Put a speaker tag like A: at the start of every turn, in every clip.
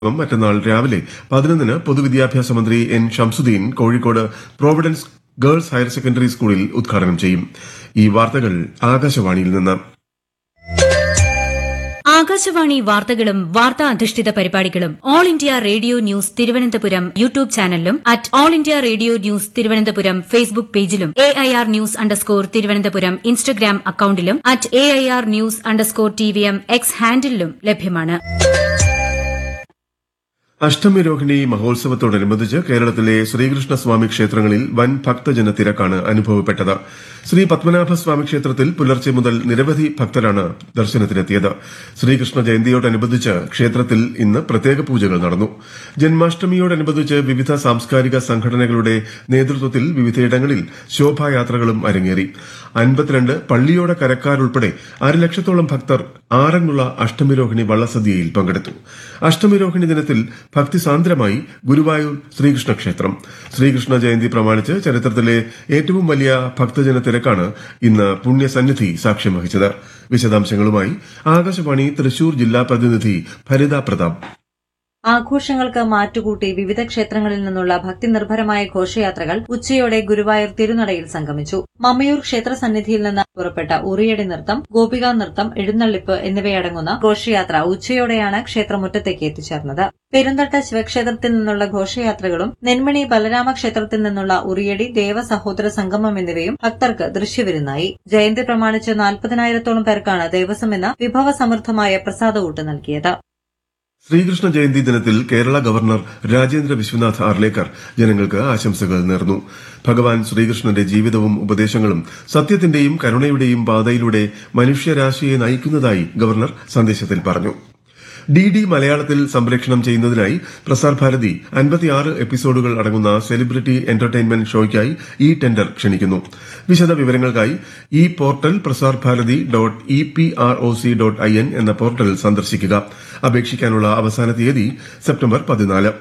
A: യോഗം മറ്റന്നാൾ രാവിലെ പതിനൊന്നിന് പൊതുവിദ്യാഭ്യാസ മന്ത്രി N Shamsudeen Kozhikode Providence girls higher secondary സ്കൂളിൽ ഉദ്ഘാടനം ചെയ്യും ഈ വാർത്തകൾ ആകാശവാണിയിൽ നിന്ന്
B: ആകാശവാണി വാർത്തകളും വാർത്താ അധിഷ്ഠിത പരിപാടികളും All India Radio news Thiruvananthapuram YouTube ചാനലിലും at All India Radio news Thiruvananthapuram Facebook പേജിലും A I R news underscore Thiruvananthapuram Instagram അക്കൌണ്ടിലും at A I R news underscore T V M X ഹാൻഡിലും ലഭ്യമാണ്
A: അഷ്ടമി രോഹിണി മഹോത്സവത്തോടനുബന്ധിച്ച് കേരളത്തിലെ ശ്രീകൃഷ്ണസ്വാമി ക്ഷേത്രങ്ങളിൽ വൻ ഭക്തജന തിരക്കാണ് അനുഭവപ്പെട്ടത് ശ്രീ പത്മനാഭസ്വാമി ക്ഷേത്രത്തിൽ പുലർച്ചെ മുതൽ നിരവധി ഭക്തരാണ് ദർശനത്തിനെത്തിയത് ശ്രീകൃഷ്ണ ജയന്തിയോടനുബന്ധിച്ച് ക്ഷേത്രത്തിൽ ഇന്ന് പ്രത്യേക പൂജകൾ നടന്നു ജന്മാഷ്ടമിയോടനുബന്ധിച്ച് വിവിധ സാംസ്കാരിക സംഘടനകളുടെ നേതൃത്വത്തിൽ വിവിധയിടങ്ങളിൽ ശോഭായാത്രകളും അരങ്ങേറി അൻപത്തിരണ്ട് പള്ളിയോട കരക്കാരുൾപ്പെടെ അരലക്ഷത്തോളം ഭക്തർ ആറന്മുള അഷ്ടമിരോഹിണി വള്ളസദ്യയിൽ പങ്കെടുത്തു അഷ്ടമിരോഹിണി ദിനത്തിൽ ഭക്തിസാന്ദ്രമായി ഗുരുവായൂർ ശ്രീകൃഷ്ണ ക്ഷേത്രം ശ്രീകൃഷ്ണ ജയന്തി പ്രമാണിച്ച് ചരിത്രത്തിലെ ഏറ്റവും വലിയ ഭക്തജന തിരക്കാണ് ഇന്ന് പുണ്യസന്നിധി സാക്ഷ്യം വഹിച്ചത് വിശദാംശങ്ങളുമായി ആകാശവാണി തൃശൂർ ജില്ലാ പ്രതിനിധി ഭരിത പ്രതാപ്
C: ആഘോഷങ്ങൾക്ക് മാറ്റുകൂട്ടി വിവിധ ക്ഷേത്രങ്ങളിൽ നിന്നുള്ള ഭക്തിനിർഭരമായ ഘോഷയാത്രകൾ ഉച്ചയോടെ ഗുരുവായൂർ തിരുനടയിൽ സംഗമിച്ചു മമ്മയൂർ ക്ഷേത്ര സന്നിധിയിൽ നിന്ന് പുറപ്പെട്ട ഉറിയടി നൃത്തം ഗോപികാ നൃത്തം എഴുന്നള്ളിപ്പ് എന്നിവയടങ്ങുന്ന ഘോഷയാത്ര ഉച്ചയോടെയാണ് ക്ഷേത്രമുറ്റത്തേക്ക് എത്തിച്ചേർന്നത് പെരുന്തട്ട ശിവക്ഷേത്രത്തിൽ നിന്നുള്ള ഘോഷയാത്രകളും നെന്മണി ബലരാമ ക്ഷേത്രത്തിൽ നിന്നുള്ള ഉറിയടി ദേവസഹോദര സംഗമം എന്നിവയും ഭക്തർക്ക് ദൃശ്യവിരുന്നായി ജയന്തി പ്രമാണിച്ച് നാൽപ്പതിനായിരത്തോളം പേർക്കാണ് ദേവസ്വം ഇന്ന് വിഭവസമൃദ്ധമായ പ്രസാദകൂട്ട് നൽകിയത്
A: ശ്രീകൃഷ്ണ ജയന്തി ദിനത്തിൽ കേരള ഗവർണർ രാജേന്ദ്ര വിശ്വനാഥ് ആർലേക്കർ ജനങ്ങൾക്ക് ആശംസകൾ നേർന്നു ഭഗവാൻ ശ്രീകൃഷ്ണന്റെ ജീവിതവും ഉപദേശങ്ങളും സത്യത്തിന്റെയും കരുണയുടെയും പാതയിലൂടെ മനുഷ്യരാശിയെ നയിക്കുന്നതായി ഗവർണർ സന്ദേശത്തിൽ പറഞ്ഞു ഡി ഡി മലയാളത്തിൽ സംപ്രേഷണം ചെയ്യുന്നതിനായി പ്രസാർ ഭാരതി അൻപത്തിയാറ് എപ്പിസോഡുകൾ അടങ്ങുന്ന സെലിബ്രിറ്റി എന്റർടൈൻമെന്റ് ഷോയ്ക്കായി ഈ ടെൻഡർ ക്ഷണിക്കുന്നു വിശദ വിവരങ്ങൾക്കായി ഈ portal Prasar Bharati dot E P R O C dot I N എന്ന പോർട്ടൽ സന്ദർശിക്കുക അപേക്ഷിക്കാനുള്ള അവസാന തീയതി സെപ്റ്റംബർ പതിനാല്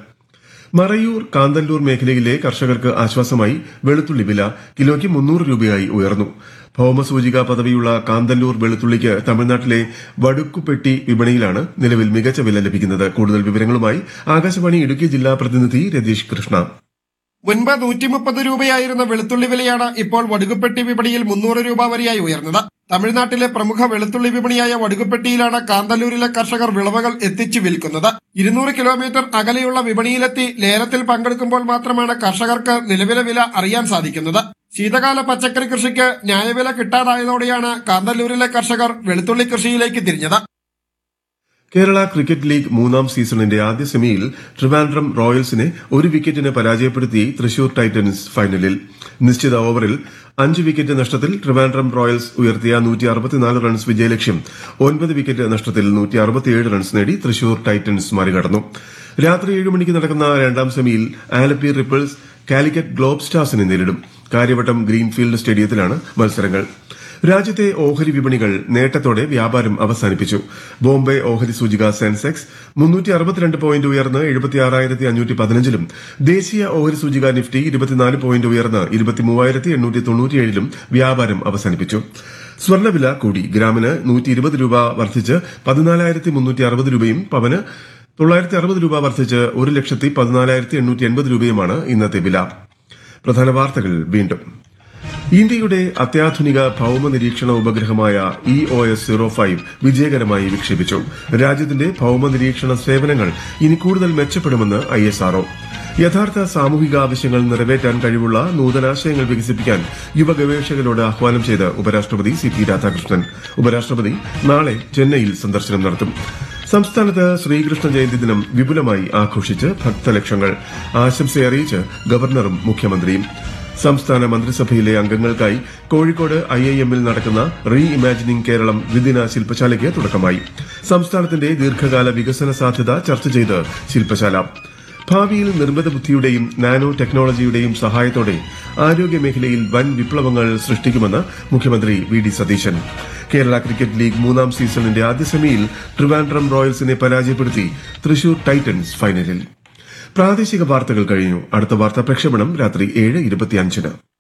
A: മറയൂർ കാന്തല്ലൂർ മേഖലയിലെ കർഷകർക്ക് ആശ്വാസമായി വെളുത്തുള്ളി വില കിലോയ്ക്ക് മുന്നൂറ് രൂപയായി ഉയർന്നു ഭൌമസൂചിക പദവിയുള്ള കാന്തല്ലൂർ വെളുത്തുള്ളിക്ക് തമിഴ്നാട്ടിലെ വടുക്കുപെട്ടി വിപണിയിലാണ് നിലവിൽ മികച്ച വില ലഭിക്കുന്നത് കൂടുതൽ വിവരങ്ങളുമായി ആകാശവാണി ഇടുക്കി ജില്ലാ പ്രതിനിധി രതീഷ് കൃഷ്ണ
D: മുൻപ് നൂറ്റി മുപ്പത് രൂപയായിരുന്ന വെളുത്തുള്ളി വിലയാണ് ഇപ്പോൾ വടുകുപ്പെട്ടി വിപണിയിൽ മുന്നൂറ് രൂപ വരെയായി ഉയർന്നത് തമിഴ്നാട്ടിലെ പ്രമുഖ വെളുത്തുള്ളി വിപണിയായ വടുകുപ്പെട്ടിയിലാണ് കാന്തല്ലൂരിലെ കർഷകർ വിളവുകൾ എത്തിച്ചു വിൽക്കുന്നത് ഇരുന്നൂറ് കിലോമീറ്റർ അകലെയുള്ള വിപണിയിലെത്തി ലേലത്തിൽ പങ്കെടുക്കുമ്പോൾ മാത്രമാണ് കർഷകർക്ക് നിലവിലെ വില അറിയാൻ സാധിക്കുന്നത് ശീതകാല പച്ചക്കറി കൃഷിക്ക് ന്യായവില കിട്ടാതായതോടെയാണ് കാന്തല്ലൂരിലെ കർഷകർ വെളുത്തുള്ളി കൃഷിയിലേക്ക് തിരിഞ്ഞത്
A: കേരള ക്രിക്കറ്റ് ലീഗ് മൂന്നാം സീസണിന്റെ ആദ്യ സെമിയിൽ ട്രിവാൻഡ്രം റോയൽസിനെ ഒരു വിക്കറ്റിന് പരാജയപ്പെടുത്തി തൃശൂർ ടൈറ്റൻസ് ഫൈനലിൽ നിശ്ചിത ഓവറിൽ അഞ്ച് വിക്കറ്റ് നഷ്ടത്തിൽ ട്രിവാൻഡ്രം റോയൽസ് ഉയർത്തിയ നൂറ്റി അറുപത്തിനാല് റൺസ് വിജയലക്ഷ്യം ഒൻപത് വിക്കറ്റ് നഷ്ടത്തിൽ നൂറ്റി അറുപത്തിയേഴ് റൺസ് നേടി തൃശൂർ ടൈറ്റൻസ് മറികടന്നു രാത്രി ഏഴ് മണിക്ക് നടക്കുന്ന രണ്ടാം സെമിയിൽ ആലപ്പി റിപ്പിൾസ് കാലിക്കറ്റ് ഗ്ലോബ് സ്റ്റാർസിനെ നേരിടും കാര്യവട്ടം ഗ്രീൻഫീൽഡ് സ്റ്റേഡിയത്തിലാണ് മത്സരങ്ങൾ രാജ്യത്തെ ഓഹരി വിപണികൾ നേട്ടത്തോടെ വ്യാപാരം അവസാനിപ്പിച്ചു ബോംബെ ഓഹരി സൂചിക സെൻസെക്സ് മുന്നൂറ്റി അറുപത്തിരണ്ട് പോയിന്റ് ഉയർന്ന് എഴുപത്തിയാറായിരത്തി അഞ്ഞൂറ്റി പതിനഞ്ചിലും ദേശീയ ഓഹരി സൂചിക നിഫ്റ്റി ഇരുപത്തിനാല് പോയിന്റ് ഉയർന്ന് ഇരുപത്തിമൂവായിരത്തി എണ്ണൂറ്റി തൊണ്ണൂറ്റിയേഴിലും വ്യാപാരം അവസാനിപ്പിച്ചു സ്വർണ്ണവില കൂടി ഗ്രാമിന് നൂറ്റി ഇരുപത് രൂപ വർദ്ധിച്ച് പതിനാലായിരത്തി മുന്നൂറ്റി അറുപത് രൂപയും പവന് തൊള്ളായിരത്തി അറുപത് രൂപ വർദ്ധിച്ച് ഒരു ലക്ഷത്തി പതിനാലായിരത്തി എണ്ണൂറ്റി എൺപത് രൂപയുമാണ് ഇന്നത്തെ വില പ്രധാന വാർത്തകൾ വീണ്ടും ഇന്ത്യയുടെ അത്യാധുനിക ഭൌമ നിരീക്ഷണ ഉപഗ്രഹമായ E O S zero five വിജയകരമായി വിക്ഷേപിച്ചു രാജ്യത്തിന്റെ ഭൌമ നിരീക്ഷണ സേവനങ്ങൾ ഇനി കൂടുതൽ മെച്ചപ്പെടുമെന്ന് ഐ എസ് ആർഒ യഥാർത്ഥ സാമൂഹിക ആവശ്യങ്ങൾ നിറവേറ്റാൻ കഴിവുള്ള നൂതനാശയങ്ങൾ വികസിപ്പിക്കാൻ യുവ ഗവേഷകരോട് ആഹ്വാനം ചെയ്ത് ഉപരാഷ്ട്രപതി സി പി രാധാകൃഷ്ണൻ ഉപരാഷ്ട്രപതി നാളെ ചെന്നൈയിൽ സന്ദർശനം നടത്തും സംസ്ഥാനത്ത് ശ്രീകൃഷ്ണ ജയന്തി ദിനം വിപുലമായി ആഘോഷിച്ച് ഭക്തലക്ഷങ്ങൾ ആശംസയറിയിച്ച് ഗവർണറും മുഖ്യമന്ത്രിയും സംസ്ഥാന മന്ത്രിസഭയിലെ അംഗങ്ങൾക്കായി കോഴിക്കോട് ഐ ഐ എമ്മിൽ നടക്കുന്ന റീ ഇമാജിനിംഗ് കേരളം ദ്വിദിന ശില്പശാലയ്ക്ക് തുടക്കമായി സംസ്ഥാനത്തിന്റെ ദീർഘകാല വികസന സാധ്യത ചർച്ച ചെയ്ത് ശില്പശാല ഭാവിയിൽ നിർമ്മിത ബുദ്ധിയുടെയും നാനോ ടെക്നോളജിയുടെയും സഹായത്തോടെ ആരോഗ്യമേഖലയിൽ വൻ വിപ്ലവങ്ങൾ സൃഷ്ടിക്കുമെന്ന് മുഖ്യമന്ത്രി V D Satheesan Kerala cricket league മൂന്നാം സീസണിന്റെ ആദ്യ സെമിയിൽ ട്രിവാൻഡ്രം റോയൽസിനെ പരാജയപ്പെടുത്തി തൃശൂർ ടൈറ്റൻസ് ഫൈനലിൽ പ്രാദേശിക വാർത്തകൾ കഴിഞ്ഞു അടുത്ത വാർത്താ പ്രക്ഷേപണം രാത്രി ഏഴ് ഇരുപത്തിയഞ്ചിന്